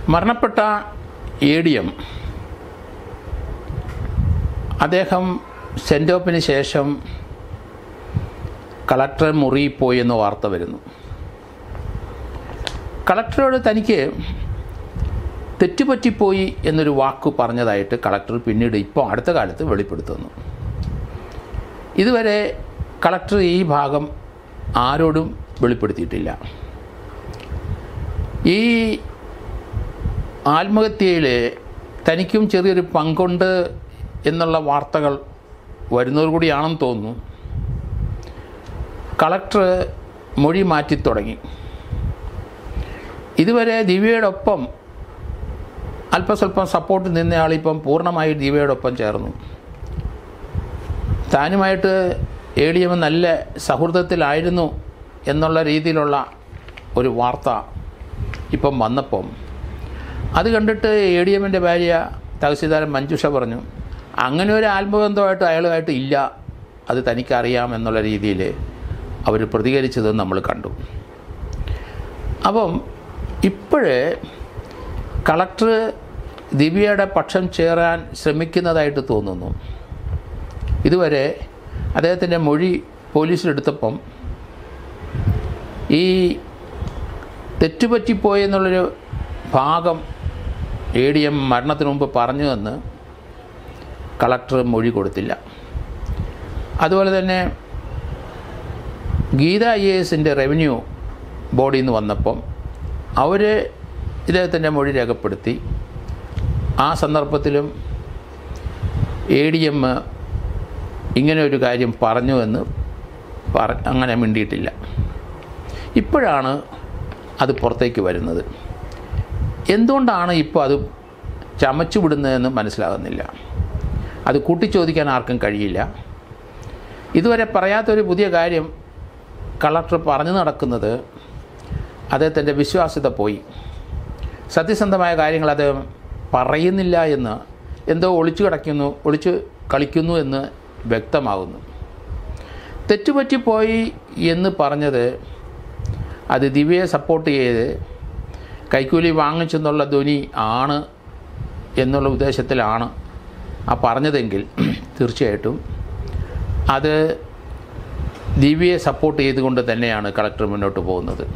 മരണപ്പെട്ട A D M അദ്ദേഹം സെൻറ് ഓപ്പിന് ശേഷം കളക്ടർ മുറിയിൽ പോയി എന്ന വാർത്ത വരുന്നു കളക്ടറോട് തനിക്ക് തെറ്റുപറ്റിപ്പോയി എന്നൊരു വാക്ക് പറഞ്ഞതായിട്ട് കളക്ടർ പിന്നീട് ഇപ്പോൾ അടുത്ത കാലത്ത് വെളിപ്പെടുത്തുന്നു ഇതുവരെ കളക്ടർ ഈ ഭാഗം ആരോടും വെളിപ്പെടുത്തിയിട്ടില്ല ഈ ആത്മഹത്യയിൽ തനിക്കും ചെറിയൊരു പങ്കുണ്ട് എന്നുള്ള വാർത്തകൾ വരുന്നത് കൂടിയാണെന്ന് തോന്നുന്നു കളക്ടർ മൊഴി മാറ്റി തുടങ്ങി ഇതുവരെ ദിവ്യയോടൊപ്പം അല്പസ്വല്പം സപ്പോർട്ട് നിന്നയാളിപ്പം പൂർണ്ണമായി ദിവ്യയോടൊപ്പം ചേർന്നു താനുമായിട്ട് എ ഡി എം നല്ല സൗഹൃദത്തിലായിരുന്നു എന്നുള്ള രീതിയിലുള്ള ഒരു വാർത്ത ഇപ്പം വന്നപ്പം അത് കണ്ടിട്ട് എ ഡി എമ്മിൻ്റെ ഭാര്യ തഹസീൽദാരൻ മഞ്ജുഷ പറഞ്ഞു അങ്ങനെ ഒരു ആത്മബന്ധമായിട്ട് അയാളുമായിട്ട് ഇല്ല അത് തനിക്കറിയാം എന്നുള്ള രീതിയിൽ അവർ പ്രതികരിച്ചത് നമ്മൾ കണ്ടു അപ്പം ഇപ്പോഴേ കളക്ടർ ദിവ്യയുടെ പക്ഷം ചേരാൻ ശ്രമിക്കുന്നതായിട്ട് തോന്നുന്നു ഇതുവരെ അദ്ദേഹത്തിൻ്റെ മൊഴി പോലീസിലെടുത്തപ്പം ഈ തെറ്റുപറ്റിപ്പോയെന്നുള്ളൊരു ഭാഗം എ ഡി എം മരണത്തിന് മുമ്പ് പറഞ്ഞു എന്ന് കളക്ടർ മൊഴി കൊടുത്തില്ല അതുപോലെ തന്നെ ഗീത ഐ എ എസിൻ്റെ റവന്യൂ ബോഡിയിൽ നിന്ന് വന്നപ്പം അവർ ഇദ്ദേഹത്തിൻ്റെ മൊഴി രേഖപ്പെടുത്തി ആ സന്ദർഭത്തിലും എ ഡി എം ഇങ്ങനെ ഒരു കാര്യം പറഞ്ഞു എന്ന് പറ അങ്ങനെ മിണ്ടിയിട്ടില്ല ഇപ്പോഴാണ് അത് പുറത്തേക്ക് വരുന്നത് എന്തുകൊണ്ടാണ് ഇപ്പോൾ അത് ചമച്ചു വിടുന്നതെന്ന് മനസ്സിലാകുന്നില്ല അത് കൂട്ടിച്ചോദിക്കാൻ ആർക്കും കഴിയില്ല ഇതുവരെ പറയാത്തൊരു പുതിയ കാര്യം കളക്ടർ പറഞ്ഞു നടക്കുന്നത് അദ്ദേഹത്തിൻ്റെ വിശ്വാസ്യത പോയി സത്യസന്ധമായ കാര്യങ്ങൾ അദ്ദേഹം പറയുന്നില്ല എന്ന് എന്തോ ഒളിച്ചു കിടക്കുന്നു ഒളിച്ചു കളിക്കുന്നു എന്ന് വ്യക്തമാകുന്നു തെറ്റുപറ്റിപ്പോയി എന്ന് പറഞ്ഞത് അത് ദിവ്യയെ സപ്പോർട്ട് ചെയ്ത് കൈക്കൂലി വാങ്ങിച്ചെന്നുള്ള ധ്വനി ആണ് എന്നുള്ള ഉദ്ദേശത്തിലാണ് ആ പറഞ്ഞതെങ്കിൽ തീർച്ചയായിട്ടും അത് ദിവ്യയെ സപ്പോർട്ട് ചെയ്തുകൊണ്ട് തന്നെയാണ് കളക്ടർ മുന്നോട്ട് പോകുന്നത്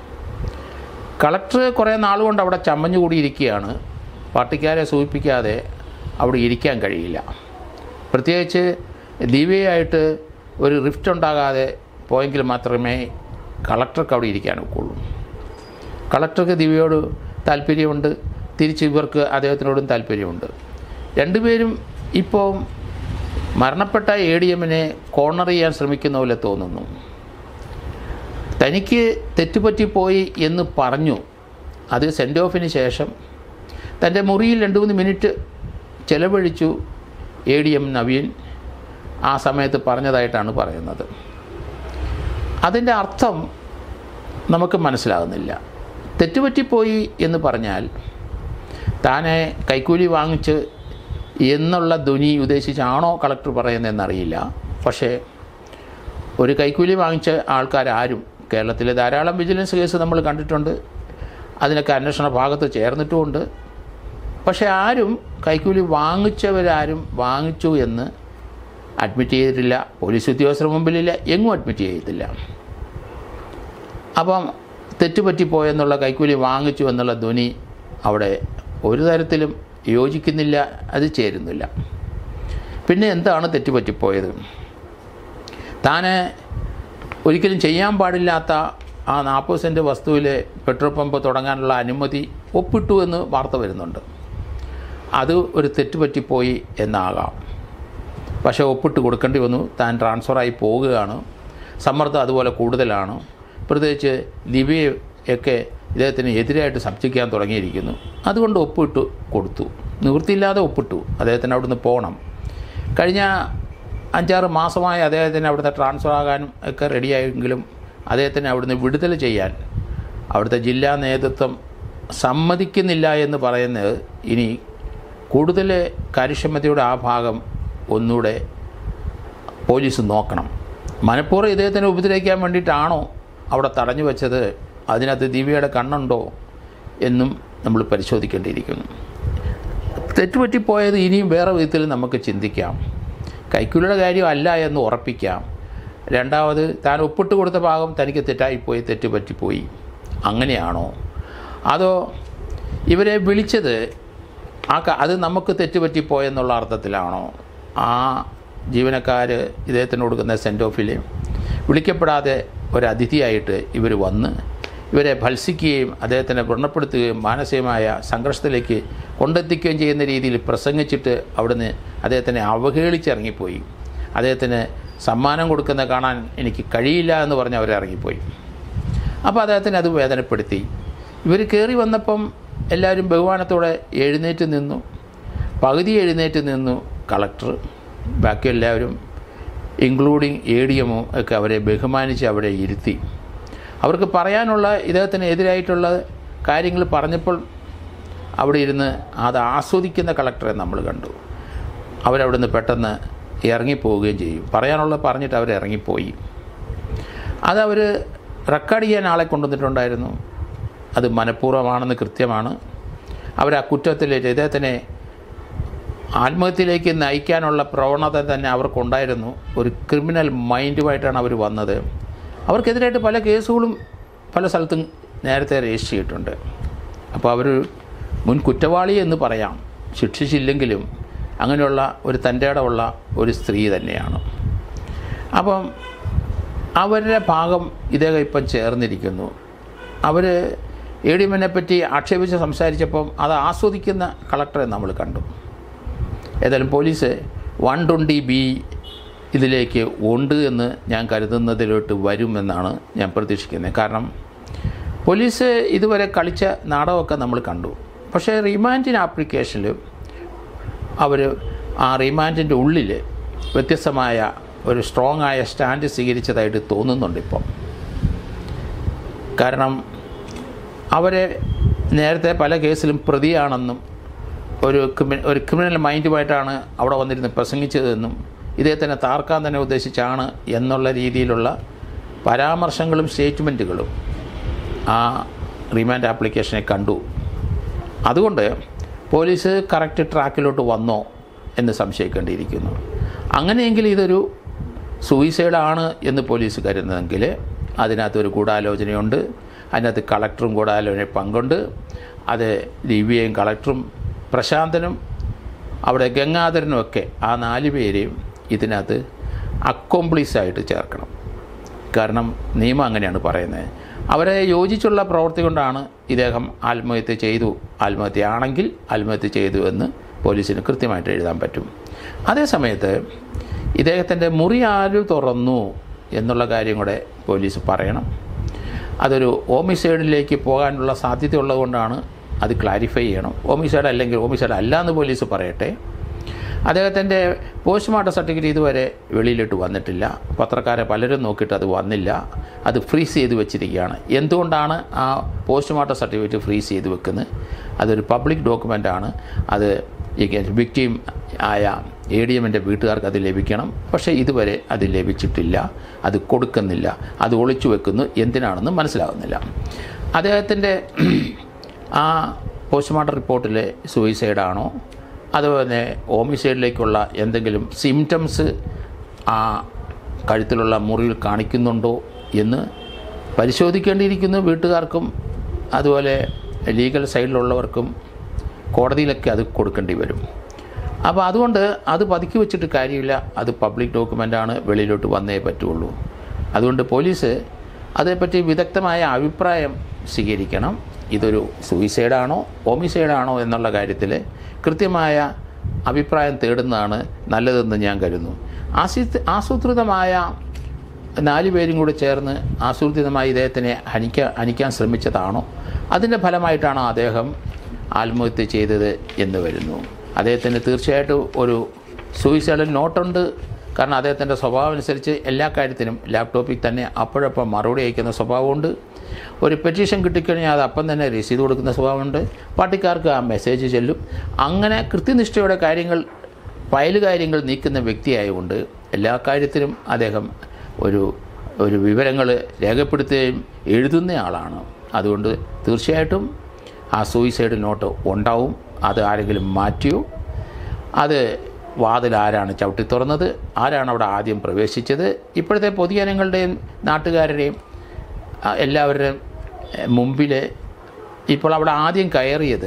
കളക്ടർ കുറേ നാളുകൊണ്ട് അവിടെ ചമ്മഞ്ഞു കൂടിയിരിക്കുകയാണ് പാർട്ടിക്കാരെ സൂചിപ്പിക്കാതെ അവിടെ ഇരിക്കാൻ കഴിയില്ല പ്രത്യേകിച്ച് ദിവ്യയായിട്ട് ഒരു റിഫ്റ്റ് ഉണ്ടാകാതെ പോയെങ്കിൽ മാത്രമേ കളക്ടർക്ക് അവിടെ ഇരിക്കാൻ ഒക്കുള്ളൂ കളക്ടർക്ക് ദിവ്യയോട് താല്പര്യമുണ്ട് തിരിച്ച് ഇവർക്ക് അദ്ദേഹത്തിനോടും താല്പര്യമുണ്ട് രണ്ടുപേരും ഇപ്പോൾ മരണപ്പെട്ട എ ഡി എമ്മിനെ കോർണർ ചെയ്യാൻ ശ്രമിക്കുന്ന പോലെ തോന്നുന്നു തനിക്ക് തെറ്റുപറ്റിപ്പോയി എന്ന് പറഞ്ഞു അത് സെൻഡ് ഓഫിന് ശേഷം തൻ്റെ മുറിയിൽ രണ്ട് മൂന്ന് മിനിറ്റ് ചെലവഴിച്ചു എ ഡി എം നവീൻ ആ സമയത്ത് പറഞ്ഞതായിട്ടാണ് പറയുന്നത് അതിൻ്റെ അർത്ഥം നമുക്ക് മനസ്സിലാകുന്നില്ല തെറ്റുപറ്റിപ്പോയി എന്ന് പറഞ്ഞാൽ താനെ കൈക്കൂലി വാങ്ങിച്ച് എന്നുള്ള ധ്വനി ഉദ്ദേശിച്ചാണോ കളക്ടർ പറയുന്നതെന്നറിയില്ല പക്ഷേ ഒരു കൈക്കൂലി വാങ്ങിച്ച ആൾക്കാരാരും കേരളത്തിലെ ധാരാളം വിജിലൻസ് കേസ് നമ്മൾ കണ്ടിട്ടുണ്ട് അതിനൊക്കെ അന്വേഷണ ഭാഗത്ത് ചേർന്നിട്ടുമുണ്ട് പക്ഷേ ആരും കൈക്കൂലി വാങ്ങിച്ചവരാരും വാങ്ങിച്ചു എന്ന് അഡ്മിറ്റ് ചെയ്തിട്ടില്ല പോലീസ് ഉദ്യോഗസ്ഥരുടെ മുമ്പിലില്ല എങ്ങും അഡ്മിറ്റ് ചെയ്തിട്ടില്ല അപ്പം തെറ്റുപറ്റിപ്പോയെന്നുള്ള കൈക്കൂലി വാങ്ങിച്ചു എന്നുള്ള ധ്വനി അവിടെ ഒരു തരത്തിലും യോജിക്കുന്നില്ല അത് ചേരുന്നില്ല പിന്നെ എന്താണ് തെറ്റുപറ്റിപ്പോയത് താന് ഒരിക്കലും ചെയ്യാൻ പാടില്ലാത്ത ആ നാൽപ്പത് സെൻറ്റ് വസ്തുവിൽ പെട്രോൾ പമ്പ് തുടങ്ങാനുള്ള അനുമതി ഒപ്പിട്ടു എന്ന് വാർത്ത വരുന്നുണ്ട് അത് ഒരു തെറ്റുപറ്റിപ്പോയി എന്നാകാം പക്ഷേ ഒപ്പിട്ട് കൊടുക്കേണ്ടി വന്നു താൻ ട്രാൻസ്ഫറായി പോവുകയാണ് സമ്മർദ്ദം അതുപോലെ കൂടുതലാണ് പ്രത്യേകിച്ച് ദിവ്യയൊക്കെ ഇദ്ദേഹത്തിന് എതിരായിട്ട് ശബ്ദിക്കാൻ തുടങ്ങിയിരിക്കുന്നു അതുകൊണ്ട് ഒപ്പിട്ട് കൊടുത്തു നിവൃത്തിയില്ലാതെ ഒപ്പിട്ടു അദ്ദേഹത്തിന് അവിടുന്ന് പോകണം കഴിഞ്ഞ അഞ്ചാറ് മാസമായി അദ്ദേഹത്തിന് അവിടുത്തെ ട്രാൻസ്ഫർ ആകാനും ഒക്കെ റെഡിയായെങ്കിലും അദ്ദേഹത്തിന് അവിടുന്ന് വിടുതൽ ചെയ്യാൻ അവിടുത്തെ ജില്ലാ നേതൃത്വം സമ്മതിക്കുന്നില്ല എന്ന് പറയുന്നത് ഇനി കൂടുതൽ കാര്യക്ഷമതയുടെ ആ ഭാഗം ഒന്നുകൂടെ പോലീസ് നോക്കണം മനഃപൂർവ്വം ഇദ്ദേഹത്തിനെ ഉപദ്രവിക്കാൻ വേണ്ടിയിട്ടാണോ അവിടെ തടഞ്ഞു വെച്ചത് അതിനകത്ത് ദിവ്യയുടെ കണ്ണുണ്ടോ എന്നും നമ്മൾ പരിശോധിക്കേണ്ടിയിരിക്കുന്നു തെറ്റുപറ്റിപ്പോയത് ഇനിയും വേറെ വിധത്തിൽ നമുക്ക് ചിന്തിക്കാം കൈക്കൂലിയുടെ കാര്യം അല്ല എന്ന് ഉറപ്പിക്കാം രണ്ടാമത് താൻ ഒപ്പിട്ട് കൊടുത്ത ഭാഗം തനിക്ക് തെറ്റായിപ്പോയി തെറ്റുപറ്റിപ്പോയി അങ്ങനെയാണോ അതോ ഇവരെ വിളിച്ചത് ആ ക- അത് നമുക്ക് തെറ്റുപറ്റിപ്പോയെന്നുള്ള അർത്ഥത്തിലാണോ ആ ജീവനക്കാർ ഇദ്ദേഹത്തിന് കൊടുക്കുന്ന സെൻഡ് ഓഫിൽ വിളിക്കപ്പെടാതെ ഒരു അതിഥിയായിട്ട് ഇവർ വന്ന് ഇവരെ ഭത്സിക്കുകയും അദ്ദേഹത്തിനെ വ്രണപ്പെടുത്തുകയും മാനസികമായ സംഘർഷത്തിലേക്ക് കൊണ്ടെത്തിക്കുകയും ചെയ്യുന്ന രീതിയിൽ പ്രസംഗിച്ചിട്ട് അവിടുന്ന് അദ്ദേഹത്തിനെ അവഹേളിച്ചിറങ്ങിപ്പോയി അദ്ദേഹത്തിന് സമ്മാനം കൊടുക്കുന്ന കാണാൻ എനിക്ക് കഴിയില്ല എന്ന് പറഞ്ഞ് അവർ ഇറങ്ങിപ്പോയി അപ്പോൾ അദ്ദേഹത്തിന് അത് വേദനപ്പെടുത്തി ഇവർ കയറി വന്നപ്പം എല്ലാവരും ബഹുമാനത്തോടെ എഴുന്നേറ്റ് നിന്നു പകുതി എഴുന്നേറ്റ് നിന്നു കളക്ടർ ബാക്കി എല്ലാവരും ഇൻക്ലൂഡിങ് എ ഡി എമ്മും ഒക്കെ അവരെ ബഹുമാനിച്ച് അവിടെ ഇരുത്തി അവർക്ക് പറയാനുള്ള ഇദ്ദേഹത്തിന് എതിരായിട്ടുള്ള കാര്യങ്ങൾ പറഞ്ഞപ്പോൾ അവിടെ ഇരുന്ന് അത് ആസ്വദിക്കുന്ന കളക്ടറെ നമ്മൾ കണ്ടു അവരവിടുന്ന് പെട്ടെന്ന് ഇറങ്ങിപ്പോവുകയും ചെയ്യും പറയാനുള്ളത് പറഞ്ഞിട്ട് അവർ ഇറങ്ങിപ്പോയി അതവർ റെക്കോർഡ് ചെയ്യാൻ ആളെ കൊണ്ടുവന്നിട്ടുണ്ടായിരുന്നു അത് മനഃപൂർവ്വമാണെന്ന് കൃത്യമാണ് അവർ ആ കുറ്റത്തിലേക്ക് ഇദ്ദേഹത്തിനെ ആത്മഹത്യയിലേക്ക് നയിക്കാനുള്ള പ്രവണത തന്നെ അവർക്കുണ്ടായിരുന്നു ഒരു ക്രിമിനൽ മൈൻഡുമായിട്ടാണ് അവർ വന്നത് അവർക്കെതിരായിട്ട് പല കേസുകളും പല സ്ഥലത്തും നേരത്തെ രജിസ്റ്റർ ചെയ്തിട്ടുണ്ട് അപ്പോൾ അവർ മുൻ കുറ്റവാളി എന്ന് പറയാം ശിക്ഷിച്ചില്ലെങ്കിലും അങ്ങനെയുള്ള ഒരു തൻ്റെ ഇടമുള്ള ഒരു സ്ത്രീ തന്നെയാണ് അപ്പം അവരുടെ ഭാഗം ഇദ്ദേഹം ഇപ്പം ചേർന്നിരിക്കുന്നു അവർ എ ഡി എമ്മിനെ പറ്റി ആക്ഷേപിച്ച് സംസാരിച്ചപ്പം അത് ആസ്വദിക്കുന്ന കളക്ടറെ നമ്മൾ കണ്ടു ഏതായാലും പോലീസ് വൺ ട്വൻറ്റി ബി ഇതിലേക്ക് ഉണ്ട് എന്ന് ഞാൻ കരുതുന്നതിലോട്ട് വരുമെന്നാണ് ഞാൻ പ്രതീക്ഷിക്കുന്നത് കാരണം പോലീസ് ഇതുവരെ കളിച്ച നാടകമൊക്കെ നമ്മൾ കണ്ടു പക്ഷേ റിമാൻഡിന് ആപ്ലിക്കേഷനിൽ അവർ ആ റിമാൻഡിൻ്റെ ഉള്ളിൽ വ്യത്യസ്തമായ ഒരു സ്ട്രോങ് ആയ സ്റ്റാൻഡ് സ്വീകരിച്ചതായിട്ട് തോന്നുന്നുണ്ട് ഇപ്പം കാരണം അവരെ നേരത്തെ പല കേസിലും പ്രതിയാണെന്നും ഒരു ക്രിമി ഒരു ക്രിമിനൽ മൈൻഡുമായിട്ടാണ് അവിടെ വന്നിരുന്ന് പ്രസംഗിച്ചതെന്നും ഇദ്ദേഹത്തിനെ താർക്കാൻ തന്നെ ഉദ്ദേശിച്ചാണ് എന്നുള്ള രീതിയിലുള്ള പരാമർശങ്ങളും സ്റ്റേറ്റ്മെൻറ്റുകളും ആ റിമാൻഡ് ആപ്ലിക്കേഷനെ കണ്ടു അതുകൊണ്ട് പോലീസ് കറക്റ്റ് ട്രാക്കിലോട്ട് വന്നോ എന്ന് സംശയിക്കേണ്ടിയിരിക്കുന്നു അങ്ങനെയെങ്കിൽ ഇതൊരു സൂയിസൈഡാണ് എന്ന് പോലീസ് കരുതുന്നതെങ്കിൽ അതിനകത്തൊരു ഗൂഢാലോചനയുണ്ട് അതിനകത്ത് കളക്ടറും ഗൂഢാലോചന പങ്കുണ്ട് അത് ദിവ്യയും കളക്ടറും പ്രശാന്തനും അവിടെ ഗംഗാധരനും ഒക്കെ ആ നാല് പേരെയും ഇതിനകത്ത് അക്കോംപ്ലീസ് ആയിട്ട് ചേർക്കണം കാരണം നിയമം അങ്ങനെയാണ് പറയുന്നത് അവരെ യോജിച്ചുള്ള പ്രവൃത്തി കൊണ്ടാണ് ഇദ്ദേഹം ആത്മഹത്യ ചെയ്തു ആത്മഹത്യ ആണെങ്കിൽ ആത്മഹത്യ ചെയ്തു എന്ന് പോലീസിന് കൃത്യമായിട്ട് എഴുതാൻ പറ്റും അതേസമയത്ത് ഇദ്ദേഹത്തിൻ്റെ മുറി ആര് തുറന്നു എന്നുള്ള കാര്യം കൂടെ പോലീസ് പറയണം അതൊരു ഹോമിസൈഡിലേക്ക് പോകാനുള്ള സാധ്യത ഉള്ളതുകൊണ്ടാണ് അത് ക്ലാരിഫൈ ചെയ്യണം ഹോമിസൈഡ് അല്ലെങ്കിൽ ഹോമിസൈഡ് അല്ല എന്ന് പോലീസ് പറയട്ടെ അദ്ദേഹത്തിൻ്റെ പോസ്റ്റ്മോർട്ടം സർട്ടിഫിക്കറ്റ് ഇതുവരെ വെളിയിലിട്ട് വന്നിട്ടില്ല പത്രക്കാരെ പലരും നോക്കിയിട്ട് അത് വന്നില്ല അത് ഫ്രീസ് ചെയ്ത് വെച്ചിരിക്കുകയാണ് എന്തുകൊണ്ടാണ് ആ പോസ്റ്റ്മോർട്ടം സർട്ടിഫിക്കറ്റ് ഫ്രീസ് ചെയ്ത് വെക്കുന്നത് അതൊരു പബ്ലിക് ഡോക്യുമെൻ്റാണ് അത് ഈ വിക്ടീം ആയ എ ഡി എമ്മിൻ്റെ വീട്ടുകാർക്ക് അത് ലഭിക്കണം പക്ഷേ ഇതുവരെ അത് ലഭിച്ചിട്ടില്ല അത് കൊടുക്കുന്നില്ല അത് ഒളിച്ചു വെക്കുന്നു എന്തിനാണെന്ന് മനസ്സിലാകുന്നില്ല അദ്ദേഹത്തിൻ്റെ ആ പോസ്റ്റ്മോർട്ടം റിപ്പോർട്ടിൽ സൂയിസൈഡാണോ അതുപോലെ ഹോമിസൈഡിലേക്കുള്ള എന്തെങ്കിലും സിംറ്റംസ് ആ കഴുത്തിലുള്ള മുറിയിൽ കാണിക്കുന്നുണ്ടോ എന്ന് പരിശോധിക്കേണ്ടിയിരിക്കുന്നു വീട്ടുകാർക്കും അതുപോലെ ലീഗൽ സൈഡിലുള്ളവർക്കും കോടതിയിലൊക്കെ അത് കൊടുക്കേണ്ടി വരും അപ്പോൾ അതുകൊണ്ട് അത് പതുക്കി വെച്ചിട്ട് കാര്യമില്ല അത് പബ്ലിക് ഡോക്യുമെൻ്റാണ് വെളിയിലോട്ട് വന്നേ പറ്റുള്ളൂ അതുകൊണ്ട് പോലീസ് അതേപ്പറ്റി വിദഗ്ധമായ അഭിപ്രായം സ്വീകരിക്കണം ഇതൊരു സൂയിസൈഡാണോ ഹോമിസൈഡാണോ എന്നുള്ള കാര്യത്തിൽ കൃത്യമായ അഭിപ്രായം തേടുന്നതാണ് നല്ലതെന്ന് ഞാൻ കരുതുന്നു ആസി ആസൂത്രിതമായ നാല് പേരും കൂടി ചേർന്ന് ആസൂത്രിതമായി ഇദ്ദേഹത്തിനെ ഹനിക്കാൻ ഹനിക്കാൻ ശ്രമിച്ചതാണോ അതിൻ്റെ ഫലമായിട്ടാണോ അദ്ദേഹം ആത്മഹത്യ ചെയ്തത് എന്ന് വരുന്നു അദ്ദേഹത്തിന് തീർച്ചയായിട്ടും ഒരു സൂയിസൈഡൽ നോട്ടുണ്ട് കാരണം അദ്ദേഹത്തിൻ്റെ സ്വഭാവം അനുസരിച്ച് എല്ലാ കാര്യത്തിനും ലാപ്ടോപ്പിൽ തന്നെ അപ്പോഴപ്പം മറുപടി അയക്കുന്ന സ്വഭാവമുണ്ട് ഒരു പെറ്റീഷൻ കിട്ടിക്കഴിഞ്ഞാൽ അത് അപ്പം തന്നെ രസീത് കൊടുക്കുന്ന സ്വഭാവമുണ്ട് പാർട്ടിക്കാർക്ക് ആ മെസ്സേജ് ചെല്ലും അങ്ങനെ കൃത്യനിഷ്ഠയോടെ കാര്യങ്ങൾ ഫയൽ കാര്യങ്ങൾ നീക്കുന്ന വ്യക്തിയായതുകൊണ്ട് എല്ലാ കാര്യത്തിലും അദ്ദേഹം ഒരു ഒരു വിവരങ്ങൾ രേഖപ്പെടുത്തുകയും എഴുതുന്ന ആളാണ് അതുകൊണ്ട് തീർച്ചയായിട്ടും ആ സൂയിസൈഡ് നോട്ട് ഉണ്ടാവും അത് ആരെങ്കിലും മാറ്റിയോ അത് വാതിൽ ആരാണ് ചവിട്ടി തുറന്നത് ആരാണ് അവിടെ ആദ്യം പ്രവേശിച്ചത് ഇപ്പോഴത്തെ പൊതുജനങ്ങളുടെയും നാട്ടുകാരുടെയും ആ, എല്ലാവരുടെയും എ, മുമ്പിൽ ഇപ്പോൾ അവിടെ ആദ്യം കയറിയത്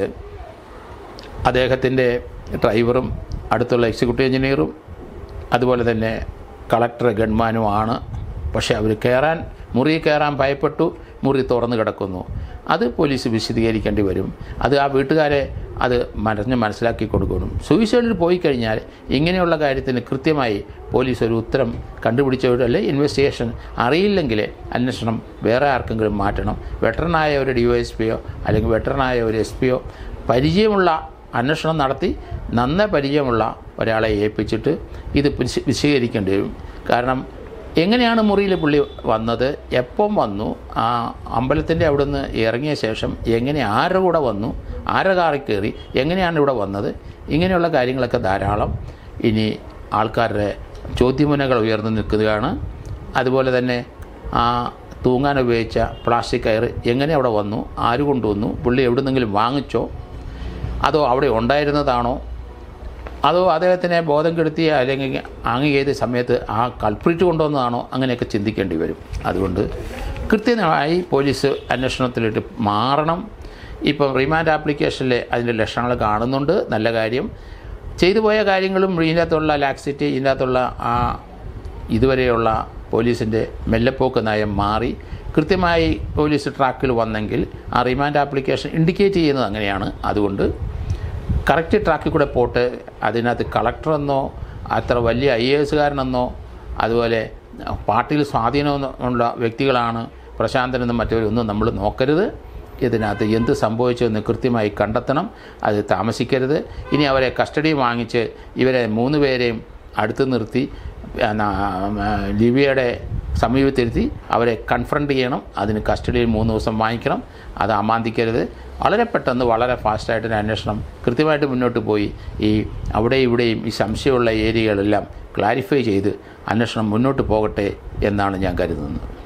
അദ്ദേഹത്തിൻ്റെ ഡ്രൈവറും അടുത്തുള്ള എക്സിക്യൂട്ടീവ് എഞ്ചിനീയറും അതുപോലെ തന്നെ കളക്ടർ ഗൺമാനുമാണ് പക്ഷേ അവർ കയറാൻ മുറി കയറാൻ ഭയപ്പെട്ടു മുറി തുറന്നു കിടക്കുന്നു അത് പോലീസ് വിശദീകരിക്കേണ്ടി വരും അത് ആ വീട്ടുകാരെ അത് മനഞ്ഞ് മനസ്സിലാക്കി കൊടുക്കണം സൂയിസൈഡിൽ പോയി കഴിഞ്ഞാൽ ഇങ്ങനെയുള്ള കാര്യത്തിന് കൃത്യമായി പോലീസ് ഒരു ഉത്തരം കണ്ടുപിടിച്ചവരല്ലേ ഇൻവെസ്റ്റിഗേഷൻ അറിയില്ലെങ്കിൽ അന്വേഷണം വേറെ ആർക്കെങ്കിലും മാറ്റണം വെറ്ററനായ ഒരു ഡി ഒ എസ് പിയോ അല്ലെങ്കിൽ വെറ്ററനായ ഒരു എസ് പിയോ പരിചയമുള്ള അന്വേഷണം നടത്തി നന്ന പരിചയമുള്ള ഒരാളെ ഏൽപ്പിച്ചിട്ട് ഇത് വിശ- വിശദീകരിക്കേണ്ടി വരും കാരണം എങ്ങനെയാണ് മുറിയിൽ പുള്ളി വന്നത് എപ്പം വന്നു ആ അമ്പലത്തിൻ്റെ അവിടുന്ന് ഇറങ്ങിയ ശേഷം എങ്ങനെ ആരുടെ കൂടെ വന്നു ആരുടെ കാറിൽ കയറി എങ്ങനെയാണ് ഇവിടെ വന്നത് ഇങ്ങനെയുള്ള കാര്യങ്ങളൊക്കെ ധാരാളം ഇനി ആൾക്കാരുടെ ചോദ്യമുനകൾ ഉയർന്നു നിൽക്കുകയാണ് അതുപോലെ തന്നെ ആ തൂങ്ങാൻ ഉപയോഗിച്ച പ്ലാസ്റ്റിക് കയറ് എങ്ങനെ അവിടെ വന്നു ആര് കൊണ്ടുവന്നു പുള്ളി എവിടുന്നെങ്കിലും വാങ്ങിച്ചോ അതോ അവിടെ ഉണ്ടായിരുന്നതാണോ അതോ അദ്ദേഹത്തിനെ ബോധം കെടുത്തിയ അല്ലെങ്കിൽ ആങ്ങ് ചെയ്ത സമയത്ത് ആ കൾപ്രിറ്റ് കൊണ്ടുവന്നതാണോ അങ്ങനെയൊക്കെ ചിന്തിക്കേണ്ടി വരും അതുകൊണ്ട് കൃത്യമായി പോലീസ് അന്വേഷണത്തിലിട്ട് മാറണം ഇപ്പം റിമാൻഡ് ആപ്ലിക്കേഷനിൽ അതിൻ്റെ ലക്ഷണങ്ങൾ കാണുന്നുണ്ട് നല്ല കാര്യം ചെയ്തു പോയ കാര്യങ്ങളും ഇതിനകത്തുള്ള ലാക്സിറ്റി ഇതിനകത്തുള്ള ആ ഇതുവരെയുള്ള പോലീസിൻ്റെ മെല്ലെപ്പോക്ക് നയം മാറി കൃത്യമായി പോലീസ് ട്രാക്കിൽ വന്നെങ്കിൽ ആ റിമാൻഡ് ആപ്ലിക്കേഷൻ ഇൻഡിക്കേറ്റ് ചെയ്യുന്നത് അങ്ങനെയാണ് അതുകൊണ്ട് കറക്റ്റ് ട്രാക്കിൽ കൂടെ പോട്ട് അതിനകത്ത് കളക്ടറെന്നോ അത്ര വലിയ ഐ എ എസുകാരനെന്നോ അതുപോലെ പാർട്ടിയിൽ സ്വാധീനമുള്ള വ്യക്തികളാണ് പ്രശാന്തനെന്നും മറ്റവരൊന്നും നമ്മൾ നോക്കരുത് ഇതിനകത്ത് എന്ത് സംഭവിച്ചതെന്ന് കൃത്യമായി കണ്ടെത്തണം അത് താമസിക്കരുത് ഇനി അവരെ കസ്റ്റഡി വാങ്ങിച്ച് ഇവരെ മൂന്ന് പേരെയും അടുത്ത് നിർത്തി ആ, ആ, ലിബിയയുടെ സമീപത്തിരുത്തി അവരെ കൺഫ്രണ്ട് ചെയ്യണം അതിന് കസ്റ്റഡിയിൽ മൂന്ന് ദിവസം വാങ്ങിക്കണം അത് അമാന്തിക്കരുത് വളരെ പെട്ടെന്ന് വളരെ ഫാസ്റ്റായിട്ട് ഒരു അന്വേഷണം കൃത്യമായിട്ട് മുന്നോട്ട് പോയി ഈ അവിടെ ഇവിടെയും ഈ സംശയമുള്ള ഏരിയകളെല്ലാം ക്ലാരിഫൈ ചെയ്ത് അന്വേഷണം മുന്നോട്ട് പോകട്ടെ എന്നാണ് ഞാൻ കരുതുന്നത്